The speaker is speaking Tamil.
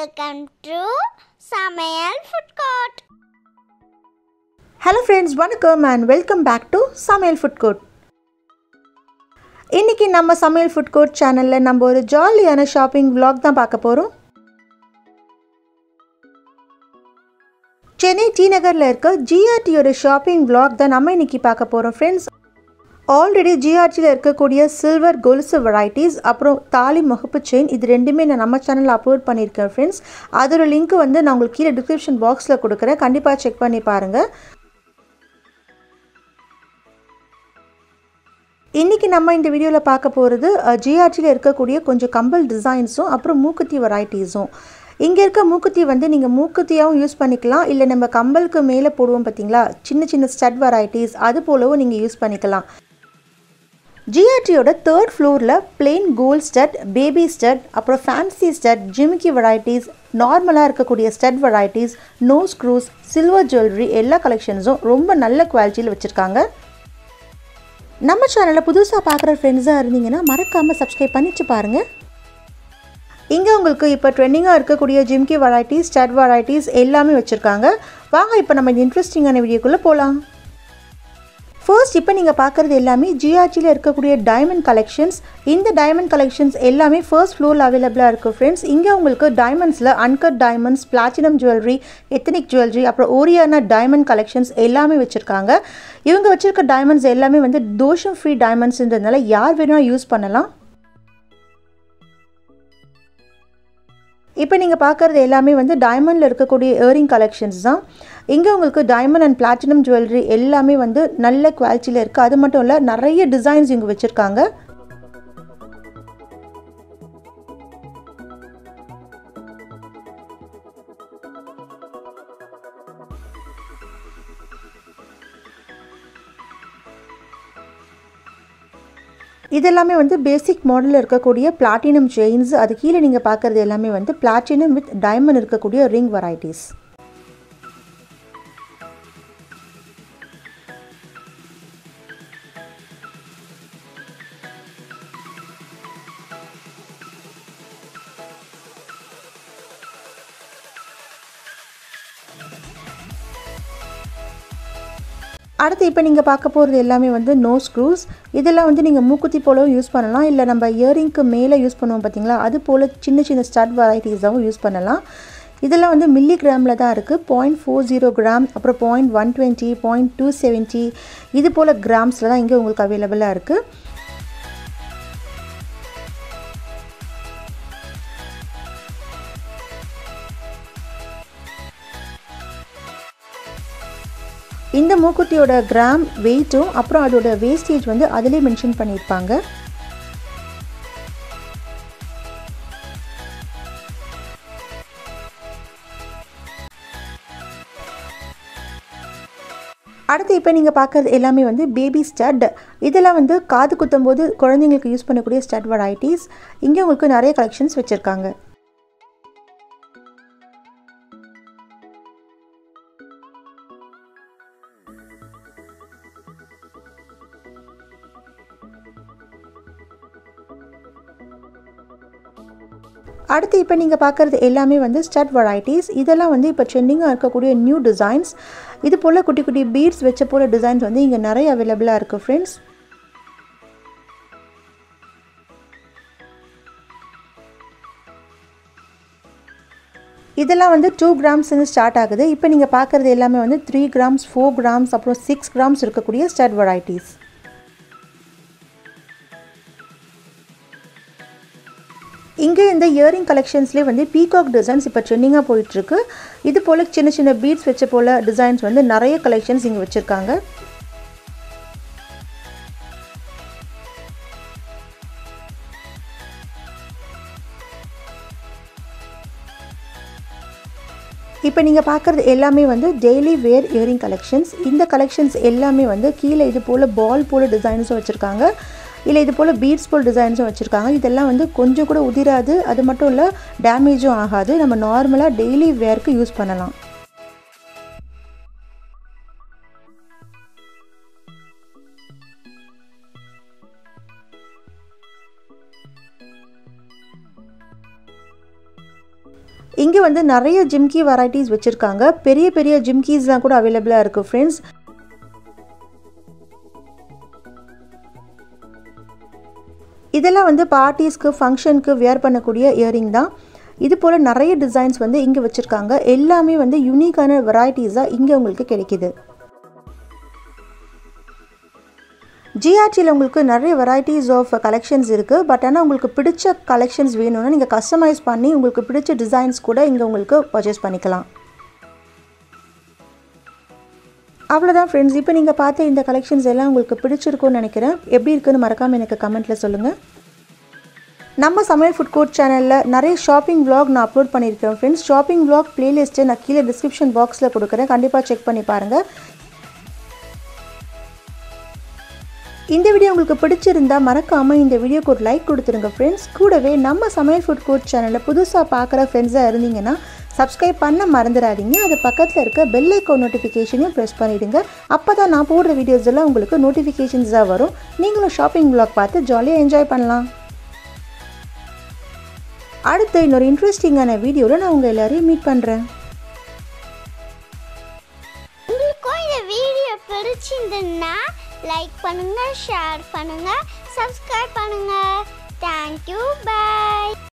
welcome to Samayal food court hello friends வணக்கம் and welcome back to Samayal food court இன்றைக்கி நம்ம சமையல் ஃபுட் கோர்ட் சேனலில் நம்ம ஒரு ஜாலியான ஷாப்பிங் vlog தான் பார்க்க போகிறோம் சென்னை டி நகரில் இருக்க ஜிஆர்டியோட ஷாப்பிங் vlog தான் நம்ம இன்றைக்கி பார்க்க போகிறோம் ஃப்ரெண்ட்ஸ் ஆல்ரெடி ஜிஆர்டியில் இருக்கக்கூடிய சில்வர் கொலுசு வெரைட்டிஸ் அப்புறம் தாலி முகப்பு செயின் இது ரெண்டுமே நான் நம்ம சேனலில் அப்லோட் பண்ணியிருக்கேன் ஃப்ரெண்ட்ஸ் அதோட லிங்க் வந்து நான் உங்களுக்கு கீழே டிஸ்கிரிப்ஷன் பாக்ஸில் கொடுக்குறேன் கண்டிப்பாக செக் பண்ணி பாருங்கள் இன்றைக்கி நம்ம இந்த வீடியோவில் பார்க்க போகிறது ஜிஆர்டியில் இருக்கக்கூடிய கொஞ்சம் கம்பல் டிசைன்ஸும் அப்புறம் மூக்குத்தி வெரைட்டிஸும் இங்கே இருக்க மூக்குத்தி வந்து நீங்கள் மூக்குத்தியாகவும் யூஸ் பண்ணிக்கலாம் இல்லை நம்ம கம்பலுக்கு மேலே போடுவோம் பார்த்தீங்களா சின்ன சின்ன ஸ்டட் வெரைட்டிஸ் அது போலவும் நீங்கள் யூஸ் பண்ணிக்கலாம் ஜிஆர்டியோட தேர்ட் ஃப்ளோரில் plain gold stud baby stud அப்புறம் ஃபேன்சி ஸ்டட் ஜிமிக்கி வெரைட்டிஸ் நார்மலாக இருக்கக்கூடிய stud varieties no screws silver jewellery எல்லா கலெக்ஷன்ஸும் ரொம்ப நல்ல குவாலிட்டியில் வச்சுருக்காங்க நம்ம சேனலில் புதுசாக பார்க்குற ஃப்ரெண்ட்ஸாக இருந்தீங்கன்னா மறக்காமல் சப்ஸ்கிரைப் பண்ணிச்சு பாருங்கள் இங்கே உங்களுக்கு இப்போ ட்ரெண்டிங்காக இருக்கக்கூடிய ஜிம்கி வெரைட்டிஸ் ஸ்டட் வெரைட்டிஸ் எல்லாமே வச்சுருக்காங்க வாங்க இப்போ நம்ம இந்த இன்ட்ரெஸ்டிங்கான வீடியோக்குள்ளே போகலாம் ஃபர்ஸ்ட் இப்போ நீங்கள் பார்க்குறது எல்லாமே ஜிஆர்டியில் இருக்கக்கூடிய டைமண்ட் கலெக்ஷன்ஸ் இந்த டைமண்ட் கலெக்ஷன்ஸ் எல்லாமே ஃபர்ஸ்ட் ஃப்ளோரில் அவைலபிளாக இருக்குது ஃப்ரெண்ட்ஸ் இங்கே உங்களுக்கு டைமண்ட்ஸில் uncut diamonds platinum jewellery ethnic jewellery அப்புறம் ஓரியானா டைமண்ட் கலெக்ஷன்ஸ் எல்லாமே வச்சுருக்காங்க இவங்க வச்சுருக்க டைமண்ட்ஸ் எல்லாமே வந்து தோஷம் ஃப்ரீ டைமண்ட்ஸ்ன்றதுனால யார் வேணால் யூஸ் பண்ணலாம் இப்போ நீங்கள் பார்க்குறது எல்லாமே வந்து டைமண்டில் இருக்கக்கூடிய இயரிங் கலெக்ஷன்ஸ் தான் இங்கே உங்களுக்கு டைமண்ட் அண்ட் பிளாட்டினம் ஜுவல்லரி எல்லாமே வந்து நல்ல குவாலிட்டியில் இருக்குது அது மட்டும் இல்லை நிறைய டிசைன்ஸ் இங்கே வச்சுருக்காங்க இதெல்லாமே வந்து பேசிக் மாடலில் இருக்கக்கூடிய பிளாட்டினம் செயின்ஸ் அது கீழே நீங்கள் பார்க்குறது எல்லாமே வந்து பிளாட்டினம் வித் டைமண்ட் இருக்கக்கூடிய ரிங் வெரைட்டிஸ் அடுத்து இப்போ நீங்கள் பார்க்க போகிறது எல்லாமே வந்து நோ ஸ்க்ரூஸ் இதெல்லாம் வந்து நீங்கள் மூக்குத்தி போலவும் யூஸ் பண்ணலாம் இல்லை நம்ம இயரிங்க்கு மேலே யூஸ் பண்ணுவோம் பார்த்தீங்களா அது போல் சின்ன சின்ன ஸ்டட் வெரைட்டிஸாகவும் யூஸ் பண்ணலாம் இதெல்லாம் வந்து மில்லி கிராமில் தான் இருக்குது பாயிண்ட் ஃபோர் ஜீரோ கிராம் அப்புறம் point one twenty point two seventy இது போல் கிராம்ஸில் தான் இங்கே உங்களுக்கு அவைலபிளாக இருக்குது இந்த மூக்குத்தியோட கிராம் வெயிட்டும் அப்புறம் அதோட வேஸ்டேஜ் வந்து அதிலே மென்ஷன் பண்ணியிருப்பாங்க அடுத்து இப்போ நீங்கள் பார்க்குறது எல்லாமே வந்து பேபி ஸ்டட் இதெல்லாம் வந்து காது குத்தும் போது குழந்தைங்களுக்கு யூஸ் பண்ணக்கூடிய ஸ்டட் வெரைட்டிஸ் இங்கே உங்களுக்கு நிறைய கலெக்ஷன்ஸ் வச்சுருக்காங்க அடுத்து இப்போ நீங்கள் பார்க்குறது எல்லாமே வந்து ஸ்டட் வெரைட்டிஸ் இதெல்லாம் வந்து இப்போ ட்ரெண்டிங்காக இருக்கக்கூடிய நியூ டிசைன்ஸ் இது போல் குட்டி குட்டி பீட்ஸ் வச்ச போல் டிசைன்ஸ் வந்து இங்கே நிறைய அவைலபிளாக இருக்குது ஃப்ரெண்ட்ஸ் இதெல்லாம் வந்து டூ கிராம்ஸ்லேருந்து ஸ்டார்ட் ஆகுது இப்போ நீங்கள் பார்க்குறது எல்லாமே வந்து த்ரீ கிராம்ஸ் ஃபோர் கிராம்ஸ் அப்புறம் சிக்ஸ் கிராம்ஸ் இருக்கக்கூடிய ஸ்டட் வெரைட்டிஸ் இங்கே இந்த இயரிங் கலெக்ஷன்ஸ்லேயே வந்து பீகாக் டிசைன்ஸ் இப்போ ட்ரெண்டிங்காக போயிட்டுருக்கு இது போல் சின்ன சின்ன பீட்ஸ் வச்ச போல் டிசைன்ஸ் வந்து நிறைய கலெக்ஷன்ஸ் இங்கே வச்சுருக்காங்க இப்போ நீங்கள் பார்க்குறது எல்லாமே வந்து டெய்லி வேர் இயரிங் கலெக்ஷன்ஸ் இந்த கலெக்ஷன்ஸ் எல்லாமே வந்து கீழே இது போல் பால் போல் டிசைன்ஸும் வச்சுருக்காங்க இல்லை இது போல் பீட்ஸ் போல் டிசைன்ஸும் வச்சுருக்காங்க இதெல்லாம் வந்து கொஞ்சம் கூட உதிராது அது மட்டும் இல்லை டேமேஜும் ஆகாது நம்ம நார்மலாக டெய்லி வேர்க்கு யூஸ் பண்ணலாம் இங்கே வந்து நிறைய ஜிம்கி வெரைட்டிஸ் வச்சுருக்காங்க பெரிய பெரிய ஜிம்கீஸ்லாம் கூட அவைலபிளாக இருக்குது ஃப்ரெண்ட்ஸ் இதெல்லாம் வந்து பார்ட்டிஸ்க்கு ஃபங்க்ஷனுக்கு வியர் பண்ணக்கூடிய இயரிங் தான் இது போல் நிறைய டிசைன்ஸ் வந்து இங்கே வச்சுருக்காங்க எல்லாமே வந்து யூனிக்கான வெரைட்டிஸாக இங்கே உங்களுக்கு கிடைக்கிது ஜிஆர்டியில் உங்களுக்கு நிறைய வெரைட்டிஸ் ஆஃப் கலெக்ஷன்ஸ் இருக்குது பட் ஆனால் உங்களுக்கு பிடிச்ச கலெக்ஷன்ஸ் வேணும்னா நீங்கள் கஸ்டமைஸ் பண்ணி உங்களுக்கு பிடிச்ச டிசைன்ஸ் கூட இங்கே உங்களுக்கு பர்ச்சேஸ் பண்ணிக்கலாம் அவ்வளோதான் ஃப்ரெண்ட்ஸ் இப்போ நீங்கள் பார்த்த இந்த கலெக்ஷன்ஸ் எல்லாம் உங்களுக்கு பிடிச்சிருக்கும்னு நினைக்கிறேன் எப்படி இருக்குன்னு மறக்காமல் எனக்கு கமெண்ட்டில் சொல்லுங்கள் நம்ம சமையல் ஃபுட் கோர்ட் சேனலில் நிறைய ஷாப்பிங் vlog நான் அப்லோட் பண்ணியிருக்கேன் ஃப்ரெண்ட்ஸ் ஷாப்பிங் vlog பிளேலிஸ்ட்டு நான் கீழே டிஸ்கிரிப்ஷன் பாக்ஸில் கொடுக்குறேன் கண்டிப்பாக செக் பண்ணி பாருங்கள் இந்த வீடியோ உங்களுக்கு பிடிச்சிருந்தா மறக்காமல் இந்த வீடியோக்கு ஒரு லைக் கொடுத்துருங்க ஃப்ரெண்ட்ஸ் கூடவே நம்ம சமையல் ஃபுட் கோர்ட் சேனலில் புதுசாக பார்க்குற ஃப்ரெண்ட்ஸாக இருந்தீங்கன்னா சப்ஸ்கிரைப் பண்ண மறந்துடாதீங்க அது பக்கத்தில் இருக்க பெல் ஐக்கான் நோட்டிஃபிகேஷனையும் ப்ரெஸ் பண்ணிவிடுங்க அப்போ தான் நான் போடுற வீடியோஸ் எல்லாம் உங்களுக்கு நோட்டிஃபிகேஷன்ஸாக வரும் நீங்களும் ஷாப்பிங் vlog பார்த்து ஜாலியாக என்ஜாய் பண்ணலாம் அடுத்து இன்னொரு இன்ட்ரெஸ்டிங்கான வீடியோவில் நான் உங்கள் எல்லாரையும் மீட் பண்ணுறேன் உங்களுக்கும் இந்த வீடியோ பிடிச்சிருந்ததுன்னா லைக் பண்ணுங்க ஷேர் பண்ணுங்க சப்ஸ்கிரைப் பண்ணுங்க தேங்க்யூ பை